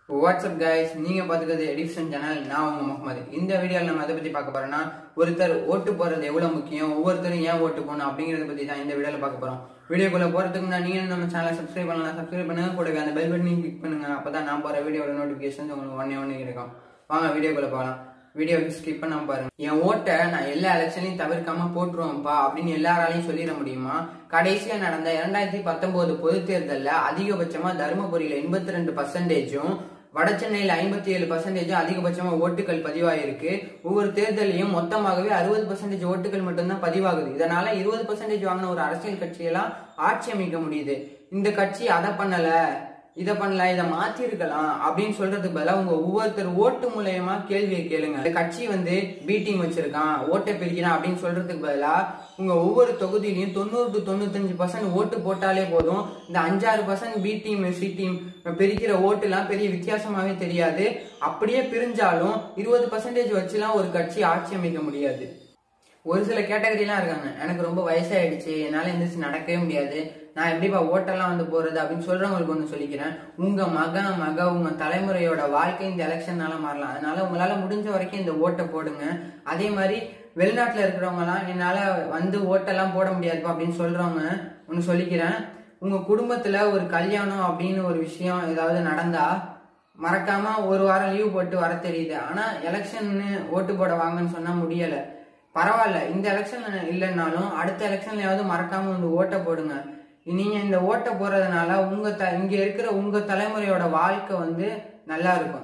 WhatsApp guys நீங்க பாத்துக்கிறது எடிப்சன் channel நான் உங்க முகமது இந்த வீடியோல நம்ம எதை பத்தி பார்க்க போறோம்னா ஒருத்தர் ஓட்டு போறது எவ்வளவு முக்கியம் ஒவ்வொருத்தரும் ஏன் ஓட்டு போகணும் அப்படிங்கறத பத்தி தான் இந்த வீடியோல பார்க்க போறோம் வீடியோக்குள்ள போறதுக்கு முன்னாடி நீங்க நம்ம சேனலை சப்ஸ்கிரைப் பண்ணலாம் சப்ஸ்கிரைப் பண்ணுங்க கூடவே அந்த பெல் பட்டனையும் கிளிக் பண்ணுங்க அப்பதான் நான் போற வீடியோட நோட்டிபிகேஷன் உங்களுக்கு ஒன்னே ஒன்று இருக்கும் வாங்க வீடியோக்குள்ள போகலாம் வீடியோ ஸ்கிப் பண்ணாம பாருங்க என் ஓட்டை நான் எல்லா எலெக்ஷனையும் தவிர்க்காம போட்டுருவேன்ப்பா அப்படின்னு எல்லாராலையும் சொல்லிட முடியுமா கடைசியா நடந்த இரண்டாயிரத்தி பத்தொன்பது பொது தேர்தல்ல அதிகபட்சமா தருமபுரியில எண்பத்தி ரெண்டு பர்சன்டேஜும் வட சென்னையில ஐம்பத்தி ஏழு பர்சன்டேஜ் அதிகபட்சமா ஓட்டுகள் பதிவாயிருக்கு ஒவ்வொரு தேர்தலையும் மொத்தமாகவே அறுபது பர்சன்டேஜ் ஓட்டுகள் மட்டும்தான் பதிவாகுது இதனால இருபது பர்சன்டேஜ் வாங்கின ஒரு அரசியல் கட்சியெல்லாம் ஆட்சி அமைக்க முடியுது இந்த கட்சி அதை பண்ணல இதை பண்ணல இதை மாத்தி இருக்கலாம் அப்படின்னு சொல்றதுக்கு பதிலாக உங்க ஒவ்வொருத்தர் ஓட்டு மூலயமா கேள்வியை கேளுங்க இந்த கட்சி வந்து பீட்டிங் வச்சிருக்கான் ஓட்டை பிரிக்கிறான் அப்படின்னு சொல்றதுக்கு பதிலாக உங்க ஒவ்வொரு தொகுதியிலையும் தொண்ணூறு டு தொண்ணூத்தஞ்சு பர்சன்ட் ஓட்டு போட்டாலே போதும் இந்த அஞ்சாறு percent B team C team பிரிக்கிற ஓட்டுலாம் பெரிய வித்தியாசமாவே தெரியாது அப்படியே பிரிஞ்சாலும் இருபது பர்சன்டேஜ் வச்சுலாம் ஒரு கட்சி ஆட்சி அமைக்க முடியாது ஒரு சில கேட்டகரிலாம் இருக்காங்க எனக்கு ரொம்ப வயசாயிடுச்சு என்னால எந்திரிச்சு நடக்கவே முடியாது நான் எப்படிப்பா ஓட்டெல்லாம் வந்து போறது அப்படின்னு சொல்றவங்களுக்கு ஒன்று சொல்லிக்கிறேன் உங்க மகன் மக உங்க தலைமுறையோட வாழ்க்கை இந்த எலெக்ஷன்னால மாறலாம் அதனால உங்களால முடிஞ்ச வரைக்கும் இந்த ஓட்டை போடுங்க அதே மாதிரி வெளிநாட்டுல இருக்கிறவங்கலாம் என்னால வந்து ஓட்டெல்லாம் போட முடியாதுப்பா அப்படின்னு சொல்றவங்க ஒன்று சொல்லிக்கிறேன் உங்க குடும்பத்துல ஒரு கல்யாணம் அப்படின்னு ஒரு விஷயம் ஏதாவது நடந்தா மறக்காம ஒரு வாரம் லீவ் போட்டு வர தெரியுது ஆனா எலெக்ஷன்னு ஓட்டு போட வாங்கன்னு சொன்னா முடியல பரவாயில்ல இந்த எலெக்ஷன் இல்லைன்னாலும் அடுத்த எலெக்ஷன்லயாவது மறக்காம வந்து ஓட்டை போடுங்க நீங்க இந்த ஓட்டை போறதுனால உங்க த இங்க இருக்கிற உங்க தலைமுறையோட வாழ்க்கை வந்து நல்லா இருக்கும்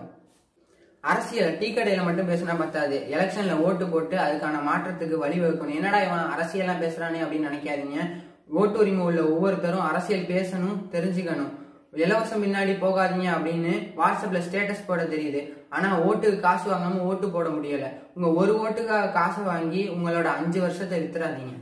அரசியல் டீ கடையில மட்டும் பேசினா பத்தாது எலெக்ஷன்ல ஓட்டு போட்டு அதுக்கான மாற்றத்துக்கு வழிவகுக்கணும் என்னடா இவன் அரசியல்லாம் பேசுறானே அப்படின்னு நினைக்காதீங்க ஓட்டு உரிமை உள்ள ஒவ்வொருத்தரும் அரசியல் பேசணும் தெரிஞ்சுக்கணும் இலவசம் பின்னாடி போகாதீங்க அப்படின்னு வாட்ஸ்அப்ல ஸ்டேட்டஸ் போட தெரியுது ஆனா ஓட்டுக்கு காசு வாங்காம ஓட்டு போட முடியல உங்க ஒரு ஓட்டுக்காக காசை வாங்கி உங்களோட அஞ்சு வருஷத்தை வித்துறாதீங்க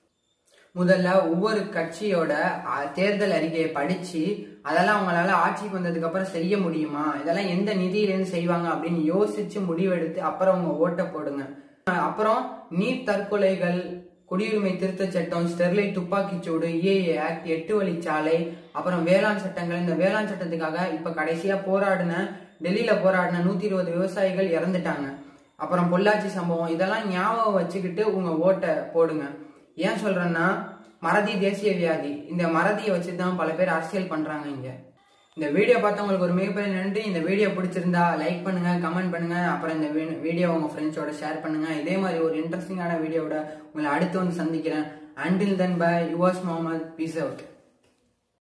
முதல்ல ஒவ்வொரு கட்சியோட அஹ், தேர்தல் அறிக்கையை படிச்சு அதெல்லாம் அவங்களால ஆட்சிக்கு வந்ததுக்கு அப்புறம் செய்ய முடியுமா இதெல்லாம் எந்த நிதியிலேருந்து செய்வாங்க அப்படின்னு யோசிச்சு முடிவெடுத்து அப்புறம் உங்க ஓட்டை போடுங்க அஹ், அப்புறம் நீட் தற்கொலைகள் குடியுரிமை திருத்த சட்டம் ஸ்டெர்லைட் துப்பாக்கிச்சூடு ஏஏ ஆக்ட் எட்டு வழிச்சாலை அப்புறம் வேளாண் சட்டங்கள் இந்த வேளாண் சட்டத்துக்காக இப்ப கடைசியா போராடின டெல்லியில போராடின நூத்தி இருபது விவசாயிகள் இறந்துட்டாங்க அப்புறம் பொள்ளாச்சி சம்பவம் இதெல்லாம் ஞாபகம் வச்சுக்கிட்டு உங்க ஓட்டை போடுங்க ஏன் சொல்றேன்னா மறதி தேசிய வியாதி இந்த மறதியை வச்சு தான் பல பேர் அரசியல் பண்றாங்க இங்க இந்த வீடியோ பார்த்தவங்களுக்கு ஒரு மிகப்பெரிய நன்றி இந்த வீடியோ பிடிச்சிருந்தா லைக் பண்ணுங்க கமெண்ட் பண்ணுங்க அப்புறம் இந்த வீடியோ உங்க ஃப்ரெண்ட்ஸோட ஷேர் பண்ணுங்க இதே மாதிரி ஒரு இன்ட்ரெஸ்டிங்கான வீடியோவோட உங்களை அடுத்து வந்து சந்திக்கிறேன் until then bye yours Mohammed peace out